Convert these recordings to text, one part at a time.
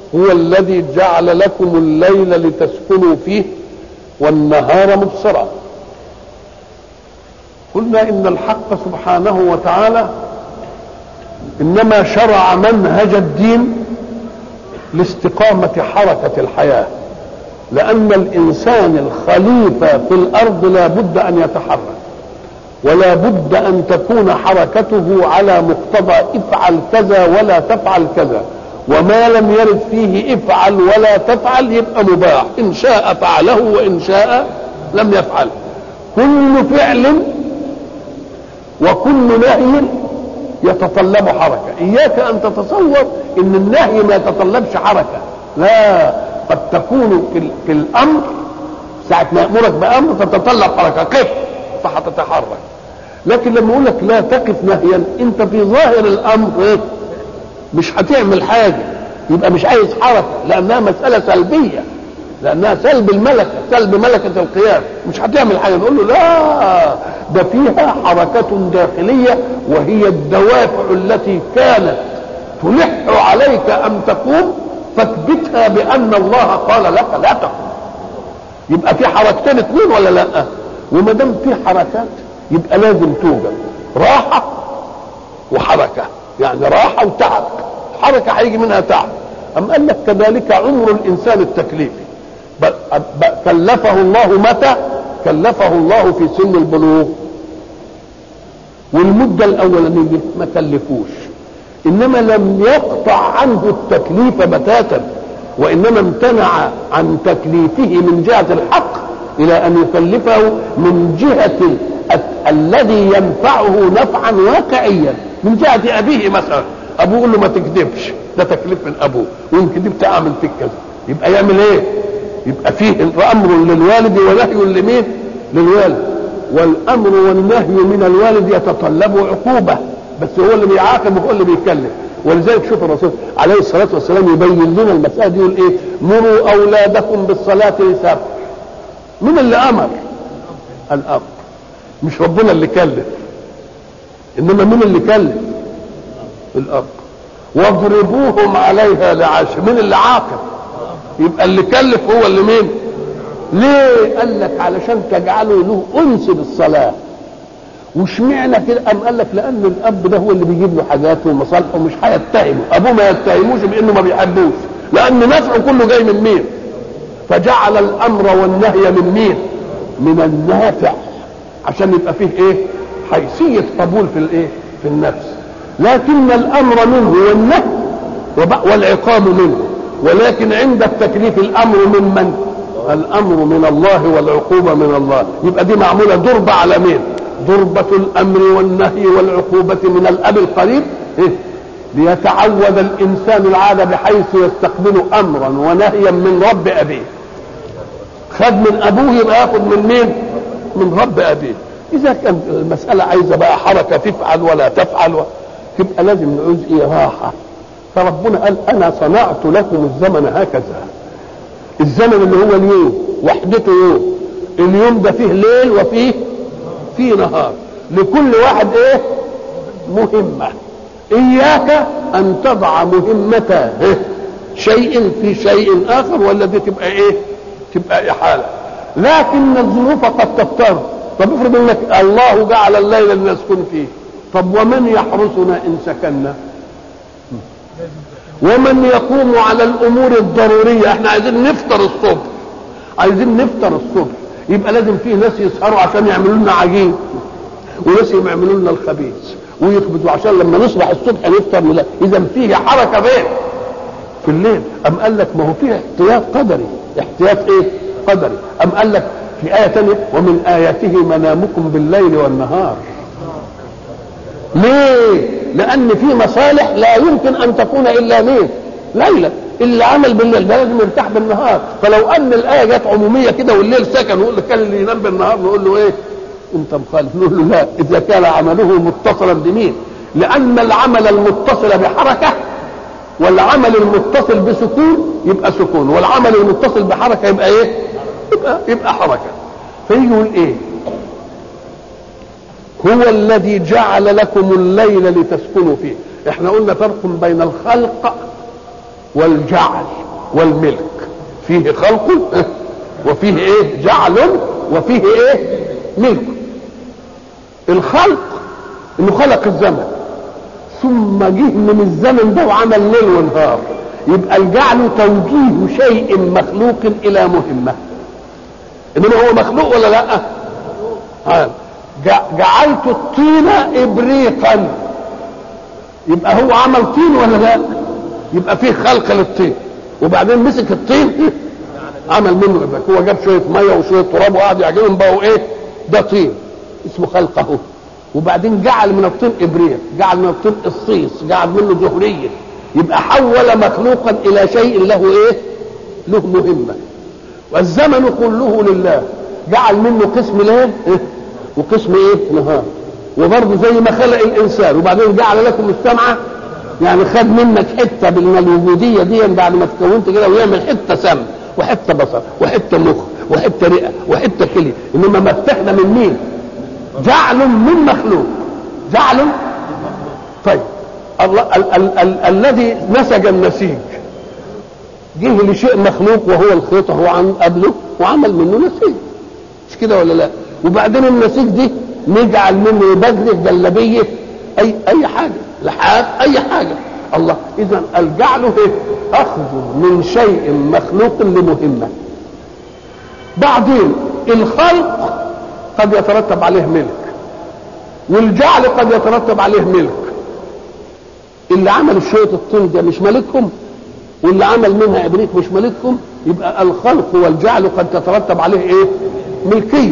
هو الذي جعل لكم الليل لتسكنوا فيه والنهار مبصرا قلنا ان الحق سبحانه وتعالى انما شرع منهج الدين لاستقامه حركه الحياه لان الانسان الخليفه في الارض لا بد ان يتحرك ولا بد ان تكون حركته على مقتضى افعل كذا ولا تفعل كذا وما لم يرد فيه افعل ولا تفعل يبقى مباح ان شاء فعله وان شاء لم يفعل كل فعل وكل نهي يتطلب حركة إياك أن تتصور أن النهي ما يتطلبش حركة لا قد تكون في, في الأمر ساعة ما يأمرك بأمر تتطلب حركة قف فهتتحرك لكن لما يقول لك لا تقف نهيا أنت في ظاهر الأمر إيه؟ مش هتعمل حاجة يبقى مش عايز حركة لأنها مسألة سلبية لأنها سلب الملكة سلب ملكة القيام مش هتعمل حاجة نقول له لا ده فيها حركة داخلية وهي الدوافع التي كانت تلح عليك أن تقوم فاثبتها بأن الله قال لك لا تقوم يبقى في حركتين اثنين ولا لا وما دام في حركات يبقى لازم توجد راحة وحركة يعني راحة وتعب حركة هيجي منها تعب أم قال لك كذلك عمر الإنسان التكليفي كلفه الله متى كلفه الله في سن البلوغ والمدة الأولانية ما كلفوش إنما لم يقطع عنه التكليف بتاتا وإنما امتنع عن تكليفه من جهة الحق إلى أن يكلفه من جهة الذي ينفعه نفعا واقعيا من جهة أبيه مثلا أبوه يقول له ما تكذبش ده تكليف من أبوه وإن كذبت أعمل فيك كذا يبقى يعمل إيه؟ يبقى فيه امر للوالد ونهي لمين للوالد والامر والنهي من الوالد يتطلب عقوبه بس هو اللي بيعاقب وهو اللي بيتكلم ولذلك شوف الرسول عليه الصلاه والسلام يبين لنا المساله دي يقول ايه مروا اولادكم بالصلاه لسبع من اللي امر الاب مش ربنا اللي كلف انما مين اللي كلف الاب واضربوهم عليها لعشر مين اللي عاقب يبقى اللي كلف هو اللي مين ليه قال لك علشان تجعلوا له انس بالصلاه واشمعنى كده قام قال لك لان الاب ده هو اللي بيجيب له حاجاته ومصالحه مش هيتهمه ابوه ما يتهموش بانه ما بيحبوش لان نفعه كله جاي من مين فجعل الامر والنهي من مين من النافع عشان يبقى فيه ايه حيثيه قبول في الايه في النفس لكن الامر منه والنهي والعقاب منه ولكن عند التكليف الامر من من الامر من الله والعقوبه من الله يبقى دي معموله ضربه على مين ضربه الامر والنهي والعقوبه من الاب القريب إيه؟ ليتعود الانسان العاده بحيث يستقبل امرا ونهيا من رب ابيه خد من ابوه يبقى ياخد من مين من رب ابيه اذا كان المساله عايزه بقى حركه تفعل ولا تفعل و... تبقى لازم نعوز ايه راحه فربنا قال انا صنعت لكم الزمن هكذا الزمن اللي هو اليوم وحدته يوم اليوم ده فيه ليل وفيه فيه نهار لكل واحد ايه مهمة اياك ان تضع مهمة شيء في شيء اخر ولا دي تبقى ايه تبقى احالة لكن الظروف قد تضطر طب افرض انك الله جعل الليل لنسكن فيه طب ومن يحرسنا ان سكننا ومن يقوم على الامور الضروريه احنا عايزين نفطر الصبح عايزين نفطر الصبح يبقى لازم فيه ناس يسهروا عشان يعملوا لنا عجين وناس يعملوا لنا الخبيث ويخبزوا عشان لما نصبح الصبح نفطر لا اذا فيه حركه بين في الليل ام قال لك ما هو فيه احتياط قدري احتياط ايه قدري ام قال لك في ايه ثانيه ومن اياته منامكم بالليل والنهار ليه لان في مصالح لا يمكن ان تكون الا ليه ليلا اللي عمل بالليل ده لازم يرتاح بالنهار فلو ان الايه جت عموميه كده والليل سكن ويقول لك كان اللي ينام بالنهار نقول له ايه انت مخالف نقول له لا اذا كان عمله متصلا بمين لان العمل المتصل بحركه والعمل المتصل بسكون يبقى سكون والعمل المتصل بحركه يبقى ايه يبقى يبقى حركه فيجي يقول ايه هو الذي جعل لكم الليل لتسكنوا فيه احنا قلنا فرق بين الخلق والجعل والملك فيه خلق وفيه ايه جعل وفيه ايه ملك الخلق انه خلق الزمن ثم جه من الزمن ده وعمل ليل ونهار يبقى الجعل توجيه شيء مخلوق الى مهمه انما هو مخلوق ولا لا آه. جعلت الطين ابريقا يبقى هو عمل طين ولا لا يبقى فيه خلق للطين وبعدين مسك الطين عمل منه ابريق هو جاب شويه ميه وشويه تراب وقعد يعجنهم بقوا ايه ده طين اسمه خلقه وبعدين جعل من الطين ابريق جعل من الطين الصيص جعل منه زهريه يبقى حول مخلوقا الى شيء له ايه له مهمه والزمن كله لله جعل منه قسم ليل إيه؟ وقسم ايه نهار وبرضه زي ما خلق الانسان وبعدين جعل لكم السمع يعني خد منك حته من الوجوديه دي بعد ما تكونت كده ويعمل حته سمع وحته بصر وحته مخ وحته رئه وحته كليه انما مفتاحنا من مين؟ جعل من مخلوق جعل طيب الله ال- ال- ال- الذي نسج النسيج جه لشيء مخلوق وهو الخيط هو عن قبله وعمل منه نسيج مش كده ولا لا وبعدين النسيج دي نجعل منه بدله جلبيه اي اي حاجه لحاف اي حاجه الله اذا الجعل ايه اخذ من شيء مخلوق لمهمه بعدين الخلق قد يترتب عليه ملك والجعل قد يترتب عليه ملك اللي عمل شويه الطين ده مش ملكهم واللي عمل منها ابريق مش ملكهم يبقى الخلق والجعل قد تترتب عليه ايه ملكيه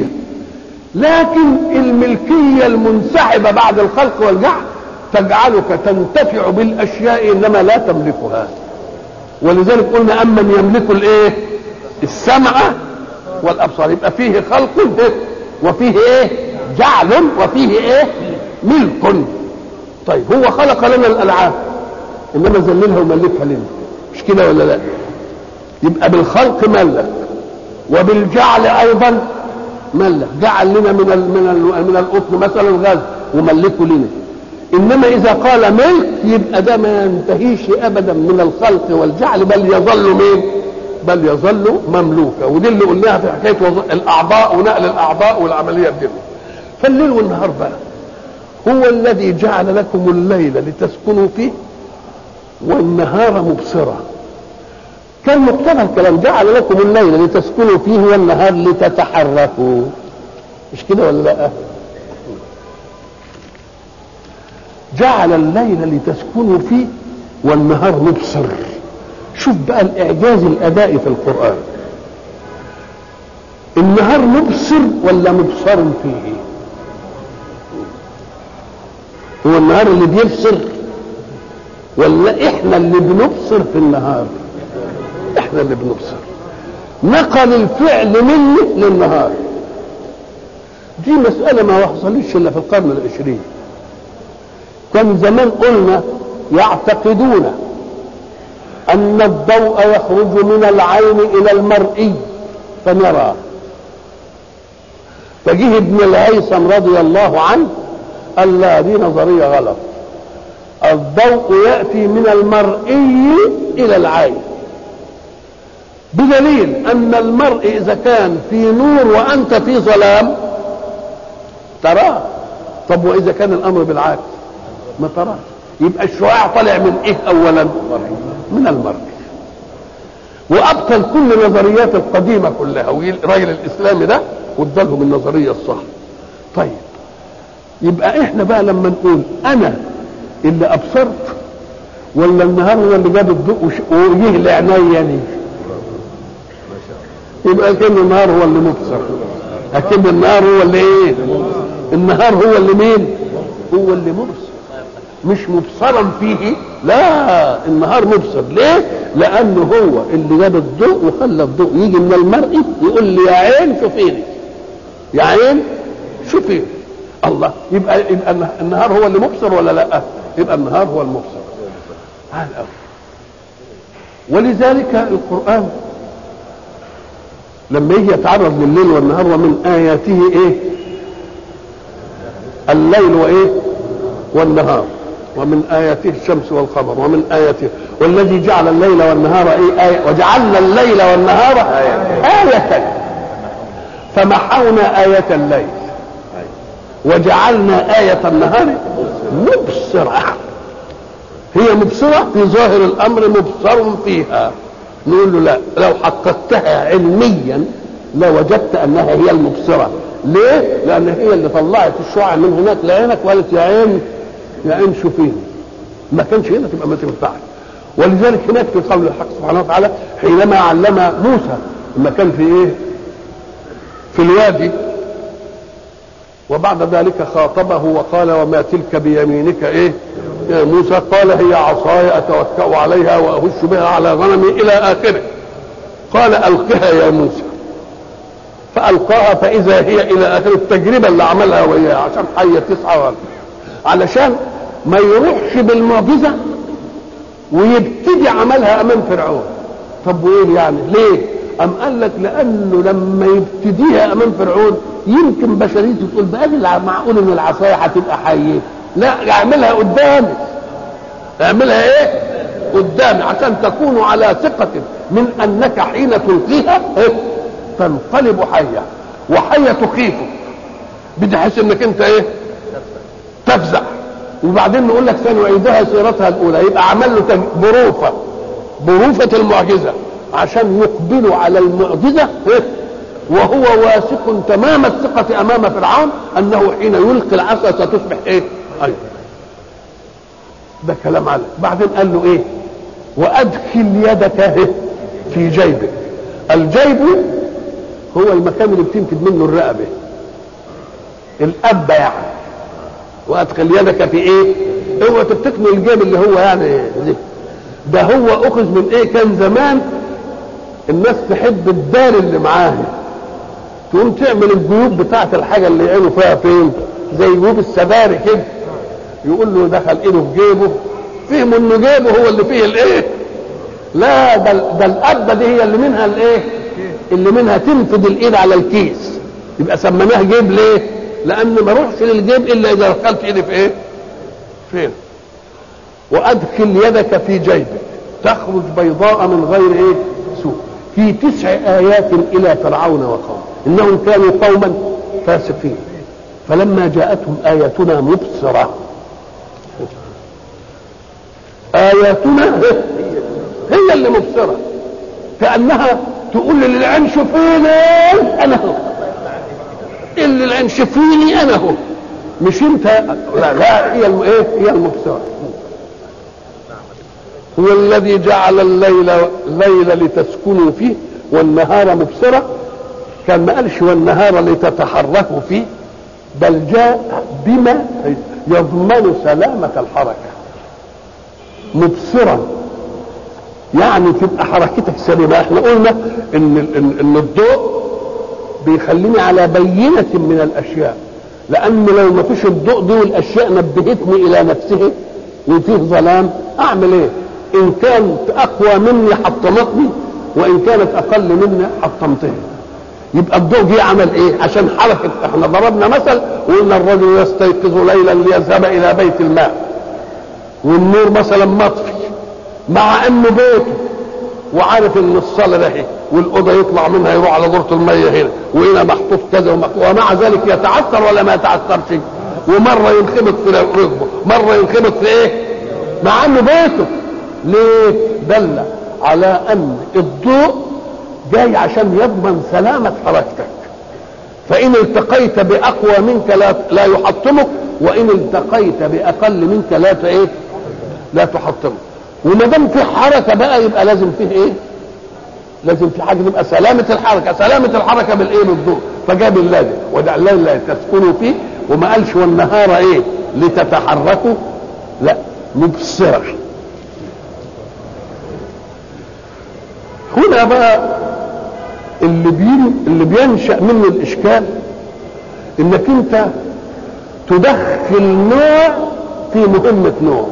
لكن الملكيه المنسحبه بعد الخلق والجعل تجعلك تنتفع بالاشياء انما لا تملكها ولذلك قلنا امن يملك الايه السمع والابصار يبقى فيه خلق وفيه ايه جعل وفيه ايه ملك طيب هو خلق لنا الالعاب انما ذللها وملكها لنا مش كده ولا لا يبقى بالخلق ملك وبالجعل ايضا ملك جعل لنا من ال من ال من القطن مثلا غاز وملكه لنا انما اذا قال ملك يبقى ده ما ينتهيش ابدا من الخلق والجعل بل يظل مين بل يظل مملوكا ودي اللي قلناها في حكايه وظ... الاعضاء ونقل الاعضاء والعمليه دي فالليل والنهار بقى هو الذي جعل لكم الليل لتسكنوا فيه والنهار مبصرا كان مقتضى الكلام جعل لكم الليل لتسكنوا فيه والنهار لتتحركوا مش كده ولا لا جعل الليل لتسكنوا فيه والنهار مبصر شوف بقى الاعجاز الادائي في القران النهار مبصر ولا مبصر فيه هو النهار اللي بيبصر ولا احنا اللي بنبصر في النهار احنا اللي بنبصر نقل الفعل منه للنهار دي مسألة ما حصلتش إلا في القرن العشرين كان زمان قلنا يعتقدون أن الضوء يخرج من العين إلى المرئي فنرى فجه ابن الهيثم رضي الله عنه قال لا دي نظرية غلط الضوء يأتي من المرئي إلى العين بدليل أن المرء إذا كان في نور وأنت في ظلام تراه طب وإذا كان الأمر بالعكس ما تراه يبقى الشعاع طالع من إيه أولا من المرء وأبطل كل نظريات القديمة كلها والراجل الإسلامي ده وادالهم النظرية الصح طيب يبقى احنا بقى لما نقول انا اللي ابصرت ولا النهار هو اللي جاب الضوء وجه لعينيا دي يبقى كان النهار هو اللي مبصر اكيد النهار هو اللي ايه النهار هو اللي مين هو اللي مبصر مش مبصرا فيه لا النهار مبصر ليه لانه هو اللي جاب الضوء وخلى الضوء يجي من المرئي يقول لي يا عين شوفيني يا عين شوفيني الله يبقى يبقى النهار هو اللي مبصر ولا لا يبقى النهار هو المبصر هذا أول. ولذلك القرآن لما يجي يتعرض لليل والنهار ومن آياته إيه الليل وإيه والنهار ومن آياته الشمس والقمر ومن آياته والذي جعل الليل والنهار إيه آية وجعلنا الليل والنهار آية فمحونا آية الليل وجعلنا آية النهار مبصرة هي مبصرة في ظاهر الأمر مبصر فيها نقول له لا لو حققتها علميا لوجدت أنها هي المبصرة ليه؟ لأن هي اللي طلعت الشعاع من هناك لعينك وقالت يا عين يا عين شوفيني ما كانش هنا تبقى ما تنفعش ولذلك هناك في قول الحق سبحانه وتعالى حينما علم موسى لما كان في ايه؟ في الوادي وبعد ذلك خاطبه وقال وما تلك بيمينك ايه يا موسى قال هي عصاي اتوكا عليها واهش بها على غنمي الى اخره قال القها يا موسى فالقاها فاذا هي الى اخر التجربه اللي عملها وهي عشان حيه تسعى علشان ما يروحش بالمعجزه ويبتدي عملها امام فرعون طب وايه يعني ليه أم قال لك لأنه لما يبتديها أمام فرعون يمكن بشريته تقول بقى معقول إن العصاية هتبقى حية لا اعملها قدامي اعملها إيه؟ قدامي عشان تكونوا على ثقة من أنك حين تلقيها إيه؟ تنقلب حية وحية تخيفك بتحس إنك أنت إيه؟ تفزع وبعدين نقول لك سنعيدها سيرتها الأولى يبقى عمل له بروفة بروفة المعجزة عشان يقبلوا على المعجزه وهو واثق تمام الثقة أمام فرعون أنه حين يلقي العصا ستصبح إيه؟ أيوة. ده كلام على بعدين قال له إيه؟ وأدخل يدك في جيبك الجيب هو المكان اللي بتنفذ منه الرقبة الأب يعني وأدخل يدك في إيه؟ اوعى تفتكروا الجيب اللي هو يعني ده هو أخذ من إيه؟ كان زمان الناس تحب الدار اللي معاها تقوم تعمل الجيوب بتاعت الحاجة اللي يعينوا فيها فين زي جيوب السباري كده يقول له دخل ايده في جيبه فهموا انه جيبه هو اللي فيه الايه لا ده ده القبه دي هي اللي منها الايه اللي منها تنفذ الايد على الكيس يبقى سميناه جيب ليه لان ما اروحش للجيب الا اذا دخلت ايدي في ايه فين وادخل يدك في جيبك تخرج بيضاء من غير ايه سوء في تسع آيات إلى فرعون وقومه إنهم كانوا قوما فاسقين فلما جاءتهم آياتنا مبصرة آياتنا هي اللي مبصرة كأنها تقول للعين شوفيني أنا هو اللي العين شوفيني أنا هو مش أنت لا لا هي ايه هي المبصرة هو الذي جعل الليل الليل لتسكنوا فيه والنهار مبصرة كان ما قالش والنهار لتتحركوا فيه بل جاء بما يضمن سلامة الحركة مبصرا يعني تبقى حركتك سليمة احنا قلنا ان, إن, إن الضوء بيخليني على بينة من الاشياء لان لو ما فيش الضوء دي والاشياء نبهتني الى نفسه وفيه ظلام اعمل ايه ان كانت اقوى مني حطمتني وان كانت اقل مني حطمتني يبقى الضوء جه عمل ايه عشان حركه احنا ضربنا مثل وقلنا الرجل يستيقظ ليلا ليذهب الى بيت الماء والنور مثلا مطفي مع انه بيته وعارف ان الصاله ده والاوضه يطلع منها يروح على دورة الميه هنا وهنا محطوط كذا ومحطوط ومع ذلك يتعثر ولا ما يتعثرش ومره ينخبط في ركبه مره ينخبط في ايه مع انه بيته ليه دل على ان الضوء جاي عشان يضمن سلامة حركتك فإن التقيت بأقوى منك لا, لا يحطمك وإن التقيت بأقل منك لا إيه؟ لا تحطمك وما دام في حركة بقى يبقى لازم فيه إيه؟ لازم في حاجة تبقى سلامة الحركة سلامة الحركة بالإيه بالضوء فجاب الليل ودع الليل تسكنوا فيه وما قالش والنهار إيه؟ لتتحركوا لا مبصرة هنا بقى اللي بين اللي بينشا منه الاشكال انك انت تدخل نوع في مهمه نوع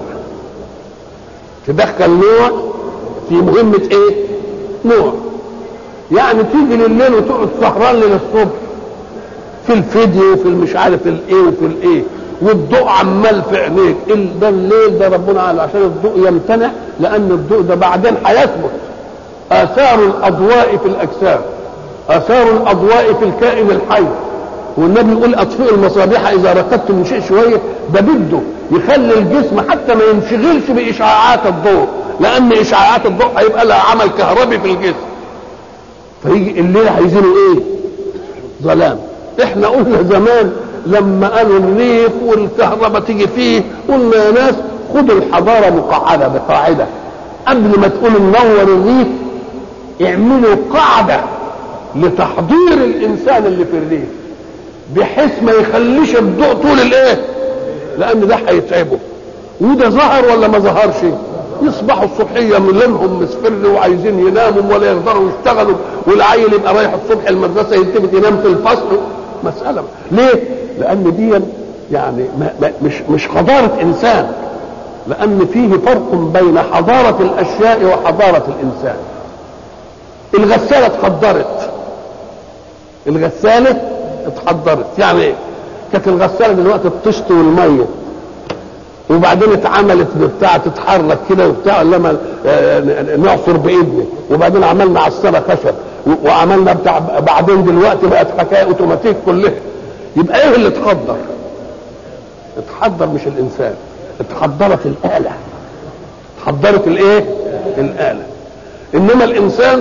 تدخل نوع في مهمه ايه نوع يعني تيجي لليل وتقعد سهران للصبح في الفيديو وفي المش عارف الايه وفي الايه والضوء عمال في عينيك ال- ده الليل ده ربنا قال عشان الضوء يمتنع لان الضوء ده بعدين هيثبت اثار الاضواء في الاجسام اثار الاضواء في الكائن الحي والنبي يقول اطفئوا المصابيح اذا رقدتم من شيء شويه ده بده يخلي الجسم حتى ما ينشغلش باشعاعات الضوء لان اشعاعات الضوء هيبقى لها عمل كهربي في الجسم فيجي الليل عايزينه ايه ظلام احنا قلنا زمان لما قالوا الريف والكهرباء تيجي فيه قلنا يا ناس خدوا الحضاره مقعده بقاعده قبل ما تقولوا ننور الريف اعملوا قاعده لتحضير الانسان اللي في الريف بحيث ما يخليش الضوء طول الايه لان ده هيتعبه وده ظهر ولا ما ظهرش يصبحوا الصبحية من لونهم مصفر وعايزين يناموا ولا يقدروا يشتغلوا والعيل يبقى رايح الصبح المدرسة يلتفت ينام في الفصل مسألة ليه؟ لأن دي يعني ما ما مش مش حضارة إنسان لأن فيه فرق بين حضارة الأشياء وحضارة الإنسان الغسالة اتقدرت الغسالة اتحضرت يعني ايه؟ كانت الغسالة دلوقتي الطشت والمية وبعدين اتعملت بتاع تتحرك كده وبتاع لما آه، نعصر بايدنا وبعدين عملنا عصاره خشب و- وعملنا بتاع بعدين دلوقتي بقت حكايه اوتوماتيك كلها يبقى ايه اللي اتحضر؟ اتحضر مش الانسان اتحضرت الاله اتحضرت الايه؟ الاله انما الانسان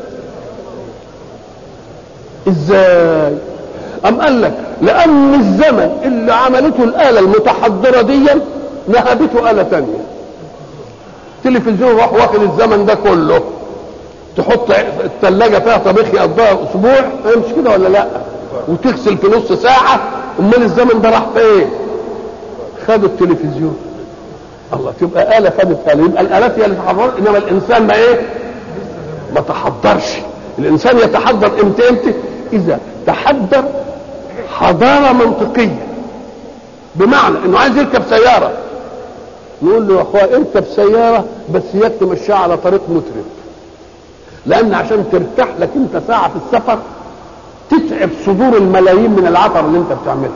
ازاي؟ أم قال لك لأن الزمن اللي عملته الآلة المتحضرة دي نهبته آلة تانية تلفزيون راح واخد الزمن ده كله تحط الثلاجة فيها طبيخ يقضيها أسبوع مش كده ولا لأ وتغسل في نص ساعة أمال الزمن ده راح فين؟ خدوا التلفزيون الله تبقى آلة خدت آلة يبقى الآلات هي اللي تحضرت إنما الإنسان ما إيه؟ ما تحضرش الإنسان يتحضر إمتى إمتى؟ إذا تحضر حضارة منطقية بمعنى انه عايز يركب سيارة نقول له يا اخويا اركب سيارة بس اياك تمشيها على طريق مترف لان عشان ترتاح لك انت ساعة في السفر تتعب صدور الملايين من العطر اللي انت بتعملها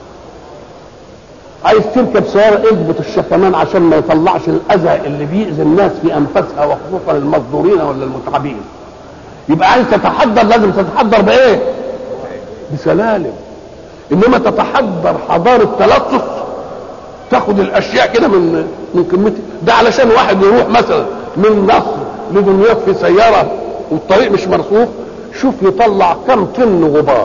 عايز تركب سيارة اضبط الشكمان عشان ما يطلعش الاذى اللي بيأذي الناس في انفاسها وخصوصا المصدورين ولا المتعبين يبقى عايز تتحضر لازم تتحضر بايه بسلالم انما تتحضر حضاره تلطف تاخد الاشياء كده من من قمتها ده علشان واحد يروح مثلا من مصر لدمياط في سياره والطريق مش مرصوف شوف يطلع كم طن غبار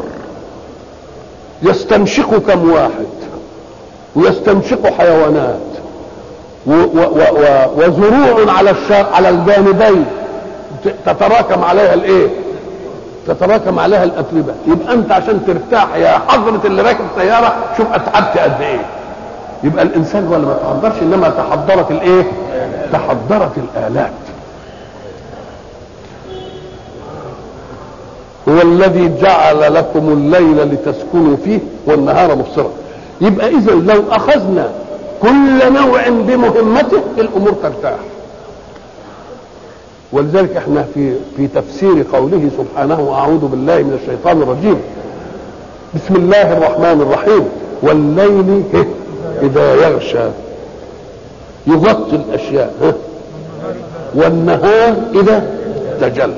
يستنشقه كم واحد ويستنشقه حيوانات و و و و وزروع على الشر على الجانبين تتراكم عليها الايه تتراكم عليها الاتربه يبقى انت عشان ترتاح يا حضره اللي راكب سياره شوف اتعبت قد ايه يبقى الانسان هو اللي ما تحضرش انما تحضرت الايه تحضرت الالات هو الذي جعل لكم الليل لتسكنوا فيه والنهار مبصرا يبقى اذا لو اخذنا كل نوع بمهمته الامور ترتاح ولذلك احنا في في تفسير قوله سبحانه اعوذ بالله من الشيطان الرجيم بسم الله الرحمن الرحيم والليل اذا يغشى يغطي الاشياء ها والنهار اذا تجلى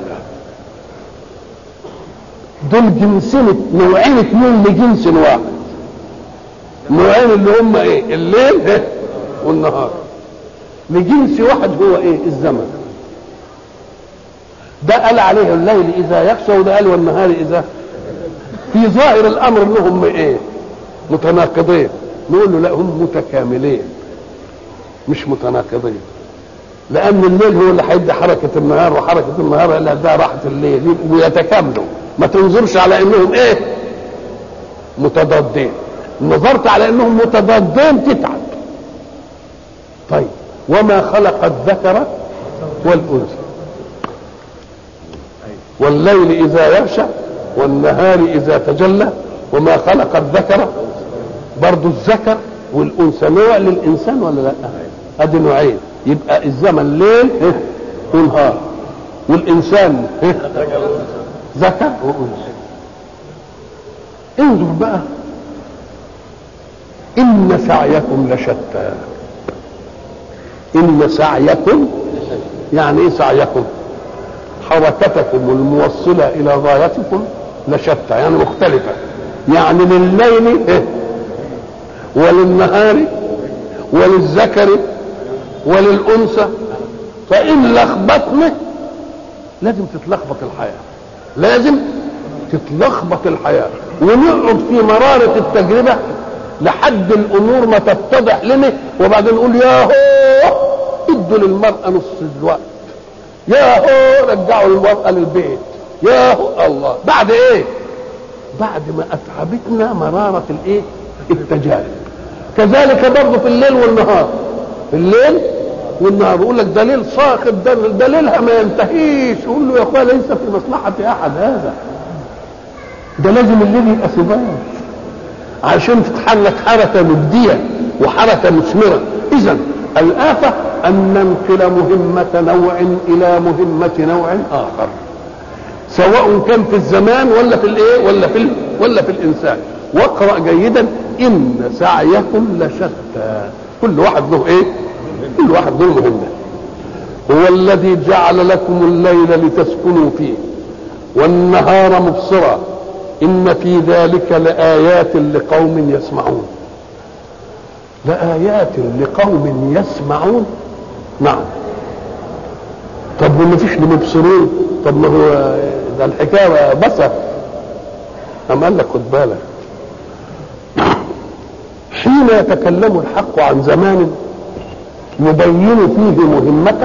دول جنسين نوعين اثنين لجنس واحد نوعين اللي هم ايه الليل ها والنهار لجنس واحد هو ايه الزمن ده قال عليه الليل اذا يخشى وده قال والنهار اذا في ظاهر الامر انهم ايه متناقضين نقول له لا هم متكاملين مش متناقضين لان الليل هو اللي هيدي حركه النهار وحركه النهار اللي هتديها راحه الليل يبقوا يتكاملوا ما تنظرش على انهم ايه متضادين نظرت على انهم متضادين تتعب طيب وما خلق الذكر والانثى والليل اذا يغشى والنهار اذا تجلى وما خلق الذكر برضو الذكر والانثى نوع للانسان ولا لا ادي نوعين يبقى الزمن ليل ونهار والانسان ذكر وانثى انظر بقى إن سعيكم لشتى إن سعيكم يعني إيه سعيكم حركتكم الموصلة إلى غايتكم لشتى يعني مختلفة يعني لليل إيه؟ وللنهار وللذكر وللأنثى فإن لخبطنا لازم تتلخبط الحياة لازم تتلخبط الحياة ونقعد في مرارة التجربة لحد الأمور ما تتضح لنا وبعدين نقول يا هو ادوا للمرأة نص الوقت يا هو رجعوا المرأة للبيت يا هو الله بعد ايه بعد ما اتعبتنا مرارة الايه التجارب كذلك برضه في الليل والنهار في الليل والنهار يقول لك ده ليل صاخب ده ده ليلها ما ينتهيش يقول له يا اخويا ليس في مصلحة احد هذا ده لازم الليل يبقى ثبات عشان تتحرك حركة مبدية وحركة مثمرة إذا الآفة أن ننقل مهمة نوع إلى مهمة نوع آخر سواء كان في الزمان ولا في الايه ولا في ال... ولا في الانسان واقرا جيدا ان سعيكم لشتى كل واحد له ايه كل واحد له مهمه هو الذي جعل لكم الليل لتسكنوا فيه والنهار مبصرا ان في ذلك لايات لقوم يسمعون لآيات لقوم يسمعون نعم طب وما فيش لمبصرون طب ما هو ده الحكايه بصر أم قال لك خد بالك حين يتكلم الحق عن زمان يبين فيه مهمته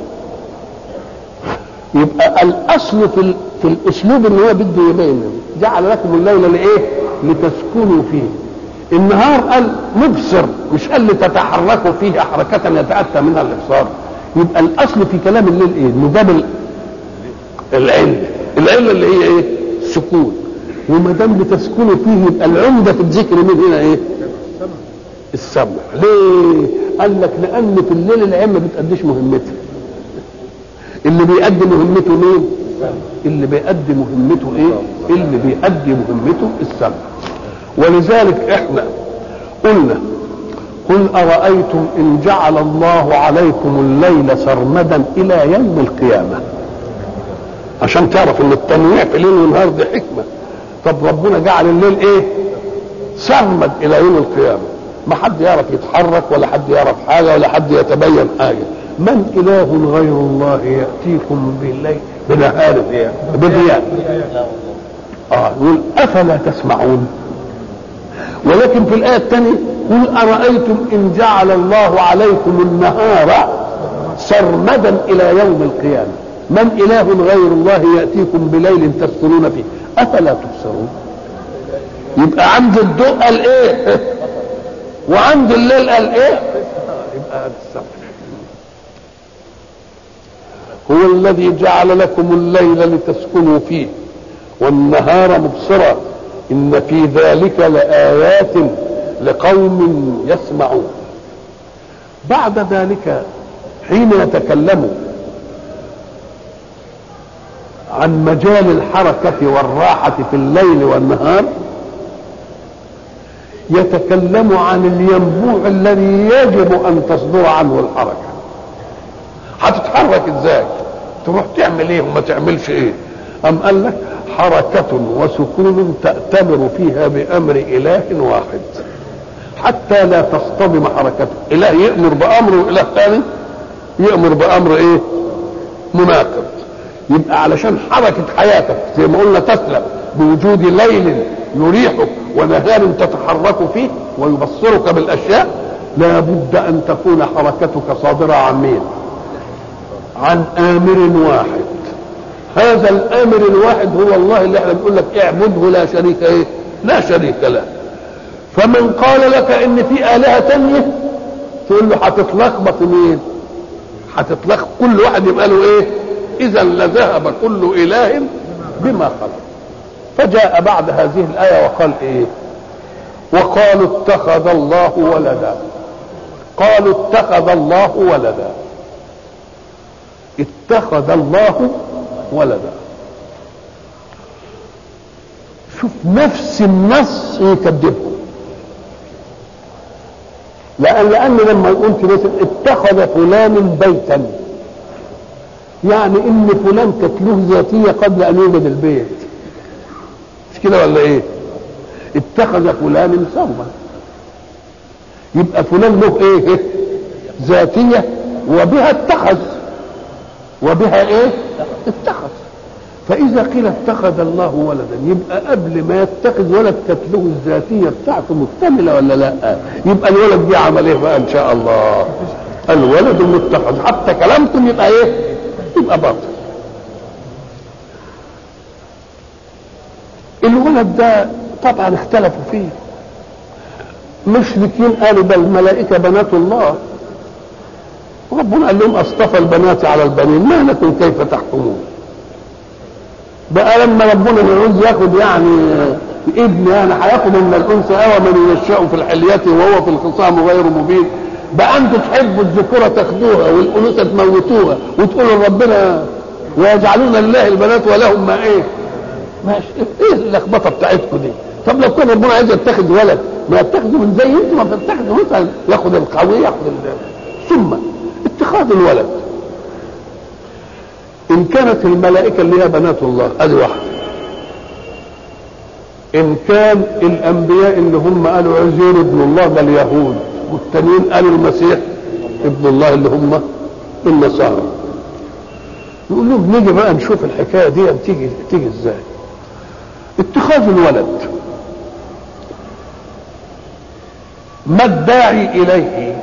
يبقى الاصل في ال... في الاسلوب ان هو بده يبين جعل لكم الليل لايه؟ لتسكنوا فيه النهار قال مبصر مش قال لتتحركوا فيه حركة يتأتى منها الإبصار يبقى الأصل في كلام الليل إيه؟ إنه جاب العلة العلة اللي هي إيه؟ السكون وما دام لتسكنوا فيه يبقى العمدة في الذكر من هنا إيه؟ السمع ليه؟ قال لك لأن في الليل العلم ما بتأديش مهمتها اللي بيأدي مهمته مين؟ اللي بيأدي مهمته ايه؟ اللي بيأدي مهمته السمع ولذلك احنا قلنا قل أرأيتم إن جعل الله عليكم الليل سرمدا إلى يوم القيامة عشان تعرف ان التنويع في ليل ونهار دي حكمة طب ربنا جعل الليل ايه سرمد إلى يوم القيامة ما حد يعرف يتحرك ولا حد يعرف حاجة ولا حد يتبين حاجة من إله غير الله يأتيكم بالليل بنهار بضياء اه يقول أفلا تسمعون ولكن في الآية الثانية قل أرأيتم إن جعل الله عليكم النهار سرمدا إلى يوم القيامة من إله غير الله يأتيكم بليل تسكنون فيه أفلا تبصرون يبقى عند الضوء قال إيه وعند الليل قال إيه يبقى السمع هو الذي جعل لكم الليل لتسكنوا فيه والنهار مبصرا إن في ذلك لآيات لقوم يسمعون بعد ذلك حين يتكلم عن مجال الحركة والراحة في الليل والنهار يتكلم عن الينبوع الذي يجب أن تصدر عنه الحركة هتتحرك ازاي تروح تعمل ايه وما تعملش ايه أم قال لك حركة وسكون تأتمر فيها بأمر إله واحد حتى لا تصطدم حركته إله يأمر بأمر وإله ثاني يأمر بأمر إيه مناقض يبقى علشان حركة حياتك زي ما قلنا تسلم بوجود ليل يريحك ونهار تتحرك فيه ويبصرك بالأشياء لا بد أن تكون حركتك صادرة عن مين عن آمر واحد هذا الامر الواحد هو الله اللي احنا بنقول لك اعبده لا شريك ايه لا شريك له فمن قال لك ان في الهه تانية تقول له هتتلخبط مين هتتلخبط كل واحد يبقى له ايه اذا لذهب كل اله بما خلق فجاء بعد هذه الايه وقال ايه وقالوا اتخذ الله ولدا قالوا اتخذ الله ولدا اتخذ الله ولدا شوف نفس النص يكذبهم لان لان لما قلت مثلا اتخذ فلان بيتا يعني ان فلان كانت له ذاتيه قبل ان يوجد البيت مش كده ولا ايه اتخذ فلان ثوبا يبقى فلان له ايه ذاتيه وبها اتخذ وبها ايه اتخذ فاذا قيل اتخذ الله ولدا يبقى قبل ما يتخذ ولد كانت له الذاتيه بتاعته مكتمله ولا لا يبقى الولد دي عمل ايه بقى ان شاء الله الولد المتخذ حتى كلامكم يبقى ايه يبقى باطل الولد ده طبعا اختلفوا فيه مشركين قالوا بل الملائكه بنات الله ربنا قال لهم اصطفى البنات على البنين ما لكم كيف تحكمون بقى لما ربنا يعوز ياخد يعني ابن يعني هياخد من الانثى او من يشاء في الحليات وهو في الخصام غير مبين بقى انتوا تحبوا الذكوره تاخدوها والانوثه تموتوها وتقولوا لربنا ويجعلون لله البنات ولهم ما ايه؟ ماشي ايه اللخبطه بتاعتكم دي؟ طب لو كان ربنا عايز يتخذ ولد ما يتخذوا من زي انتوا ما بتتخذوا مثلا ياخد القوي ياخد ثم اتخاذ الولد ان كانت الملائكه اللي هي بنات الله ادي واحده ان كان الانبياء اللي هم قالوا عزير ابن الله ده اليهود والتانيين قالوا المسيح ابن الله اللي هم النصارى يقول لهم نيجي بقى نشوف الحكايه دي تيجي تيجي ازاي اتخاذ الولد ما الداعي اليه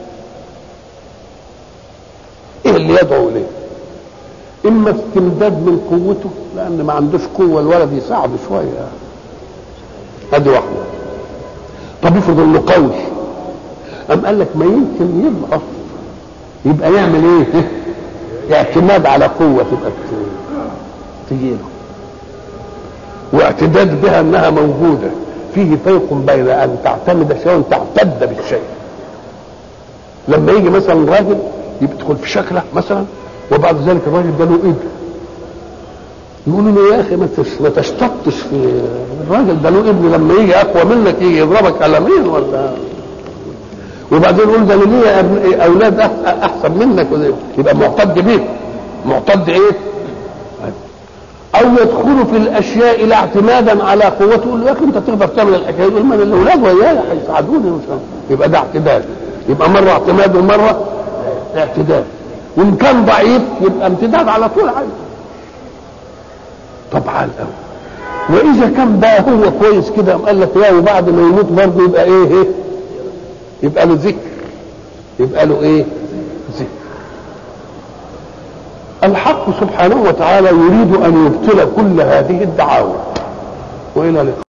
ايه اللي يدعو اليه اما استمداد من قوته لان ما عندوش قوه الولد يساعده شويه ادي واحده طب افرض انه قوي قام قال لك ما يمكن يضعف يبقى يعمل ايه اعتماد على قوه تبقى تجيله واعتداد بها انها موجوده فيه فرق بين ان تعتمد شيئا وان تعتد بالشيء لما يجي مثلا راجل يدخل في شكله مثلا وبعد ذلك الراجل ده له ابن يقولوا له يا اخي ما تشتطش في الراجل ده له ابن لما يجي اقوى منك يجي يضربك قلمين ولا وبعدين يقول ده ليه اولاد احسن منك يبقى معتد بيه معتد ايه؟ او يدخلوا في الاشياء لا اعتمادا على قوته يقول له يا اخي انت تقدر تعمل الحكايه يقول ما الاولاد وياي هيساعدوني يبقى ده اعتدال يبقى مره اعتماد ومره اعتدال وان كان ضعيف يبقى امتداد على طول عادي طبعا قوي واذا كان بقى هو كويس كده قال لك يا وبعد ما يموت برضه يبقى ايه ايه يبقى له ذكر يبقى له ايه ذكر الحق سبحانه وتعالى يريد ان يبطل كل هذه الدعاوى والى لقاء